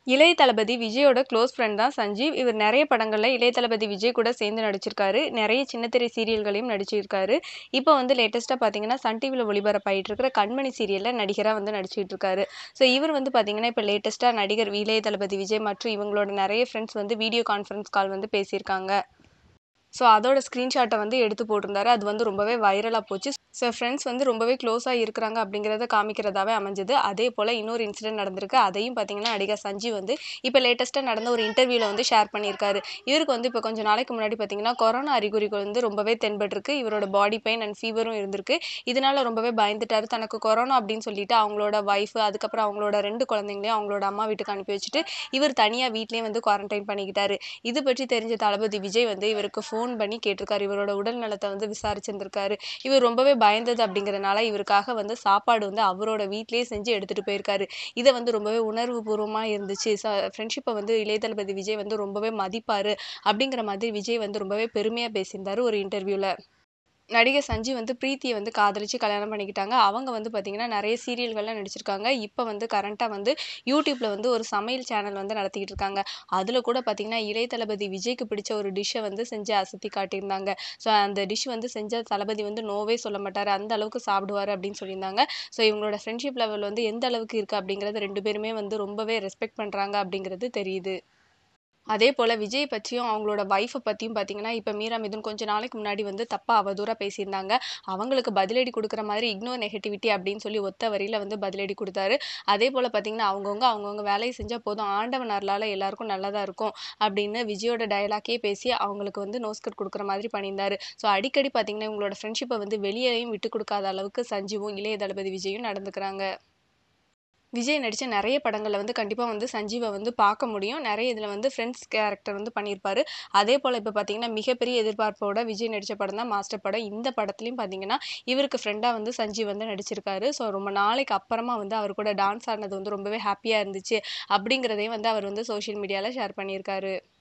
இளைய தளபதி விஜயோட close friend தான் சஞ்சீவ் இவர் நிறைய படங்களில் இளைய தளபதி விஜய் கூட சேர்ந்து நடிச்சிருக்காரு நிறைய சின்னத்திரை சீரியல்களையும் நடிச்சிருக்காரு இப்போ வந்து லேட்டஸ்ட்டாக பார்த்தீங்கன்னா சன் டிவியில் ஒளிபரப்பாயிட்டு இருக்கிற கண்மணி சீரியலில் நடிகராக வந்து நடிச்சிட்டு இருக்காரு ஸோ இவர் வந்து பார்த்தீங்கன்னா இப்போ லேட்டஸ்ட்டாக நடிகர் இளைய தளபதி விஜய் மற்றும் இவங்களோட நிறைய ஃப்ரெண்ட்ஸ் வந்து வீடியோ கான்ஃபரன்ஸ் கால் வந்து பேசியிருக்காங்க ஸோ அதோட ஸ்க்ரீன்ஷாட்டை வந்து எடுத்து போட்டிருந்தாரு அது வந்து ரொம்பவே வைரலாக போச்சு ஸோ ஃப்ரெண்ட்ஸ் வந்து ரொம்பவே க்ளோஸாக இருக்கிறாங்க அப்படிங்கிறத காமிக்கிறதாவே அமைஞ்சது அதே போல் இன்னொரு இன்சிடென்ட் நடந்திருக்கு அதையும் பார்த்தீங்கன்னா நடிகர் சஞ்சீவ் வந்து இப்போ லேட்டஸ்ட்டாக நடந்த ஒரு இன்டர்வியூவில் வந்து ஷேர் பண்ணியிருக்காரு இவருக்கு வந்து இப்போ கொஞ்சம் நாளைக்கு முன்னாடி பார்த்தீங்கன்னா கொரோனா அறிகுறிகள் வந்து ரொம்பவே தென்பட்டிருக்கு இவரோட பாடி பெயின் அண்ட் ஃபீவரும் இருந்திருக்கு இதனால ரொம்பவே பயந்துட்டாரு தனக்கு கொரோனா அப்படின்னு சொல்லிட்டு அவங்களோட ஒய்ஃபு அதுக்கப்புறம் அவங்களோட ரெண்டு குழந்தைங்களையும் அவங்களோட அம்மா வீட்டுக்கு அனுப்பி வச்சுட்டு இவர் தனியாக வீட்லேயே வந்து குவாரண்டைன் பண்ணிக்கிட்டாரு இது பற்றி தெரிஞ்ச தளபதி விஜய் வந்து இவருக்கு ஃபோன் பண்ணி கேட்டிருக்காரு இவரோட உடல் நலத்தை வந்து விசாரிச்சிருந்திருக்காரு இவர் ரொம்பவே பயந்தது அப்படிங்கிறனால இவருக்காக வந்து சாப்பாடு வந்து அவரோட வீட்லேயே செஞ்சு எடுத்துகிட்டு போயிருக்காரு இதை வந்து ரொம்பவே உணர்வு பூர்வமாக இருந்துச்சு ச ஃப்ரெண்ட்ஷிப்பை வந்து இளைய தளபதி விஜய் வந்து ரொம்பவே மதிப்பார் அப்படிங்கிற மாதிரி விஜய் வந்து ரொம்பவே பெருமையாக பேசியிருந்தாரு ஒரு இன்டர்வியூவில் நடிகர் சஞ்சீவ் வந்து பிரீத்தியை வந்து காதலிச்சு கல்யாணம் பண்ணிக்கிட்டாங்க அவங்க வந்து பார்த்திங்கன்னா நிறைய சீரியல்கள்லாம் நடிச்சிருக்காங்க இப்போ வந்து கரண்ட்டாக வந்து யூடியூப்பில் வந்து ஒரு சமையல் சேனல் வந்து நடத்திக்கிட்டு இருக்காங்க அதில் கூட பார்த்திங்கன்னா இளைய தளபதி விஜய்க்கு பிடிச்ச ஒரு டிஷ்ஷை வந்து செஞ்சு அசத்தி காட்டியிருந்தாங்க ஸோ அந்த டிஷ் வந்து செஞ்ச தளபதி வந்து நோவே சொல்ல மாட்டார் அந்த அளவுக்கு சாப்பிடுவார் அப்படின்னு சொல்லியிருந்தாங்க ஸோ இவங்களோட ஃப்ரெண்ட்ஷிப் லெவல் வந்து எந்த அளவுக்கு இருக்குது அப்படிங்கிறது ரெண்டு பேருமே வந்து ரொம்பவே ரெஸ்பெக்ட் பண்ணுறாங்க அப்படிங்கிறது தெரியுது அதே போல் விஜய் பற்றியும் அவங்களோட ஒய்ஃபை பற்றியும் பார்த்தீங்கன்னா இப்போ மீரா மிதுன் கொஞ்ச நாளைக்கு முன்னாடி வந்து தப்பாக அவதூறாக பேசியிருந்தாங்க அவங்களுக்கு பதிலடி கொடுக்குற மாதிரி இக்னோர் நெகட்டிவிட்டி அப்படின்னு சொல்லி ஒத்த வரியில் வந்து பதிலடி கொடுத்தாரு அதே போல் பார்த்தீங்கன்னா அவங்கவுங்க அவங்கவுங்க வேலையை செஞ்சால் போதும் ஆண்டவன் அருளால் எல்லாருக்கும் நல்லதாக இருக்கும் அப்படின்னு விஜயோட டயலாக்கே பேசி அவங்களுக்கு வந்து நோஸ்கட் கொடுக்குற மாதிரி பண்ணியிருந்தாரு ஸோ அடிக்கடி பார்த்தீங்கன்னா இவங்களோட ஃப்ரெண்ட்ஷிப்பை வந்து வெளியேயும் விட்டு கொடுக்காத அளவுக்கு சஞ்சீவும் இளைய தளபதி விஜயும் நடந்துக்கிறாங்க விஜய் நடித்த நிறைய படங்களில் வந்து கண்டிப்பாக வந்து சஞ்சீவை வந்து பார்க்க முடியும் நிறைய இதில் வந்து ஃப்ரெண்ட்ஸ் கேரக்டர் வந்து பண்ணியிருப்பாரு அதே போல் இப்போ பார்த்தீங்கன்னா மிகப்பெரிய எதிர்பார்ப்போட விஜய் நடித்த படம் தான் மாஸ்டர் படம் இந்த படத்துலையும் பார்த்தீங்கன்னா இவருக்கு ஃப்ரெண்டாக வந்து சஞ்சீவ் வந்து நடிச்சிருக்காரு ஸோ ரொம்ப நாளைக்கு அப்புறமா வந்து அவர் கூட டான்ஸ் ஆடினது வந்து ரொம்பவே ஹாப்பியாக இருந்துச்சு அப்படிங்கிறதையும் வந்து அவர் வந்து சோஷியல் மீடியாவில் ஷேர் பண்ணியிருக்காரு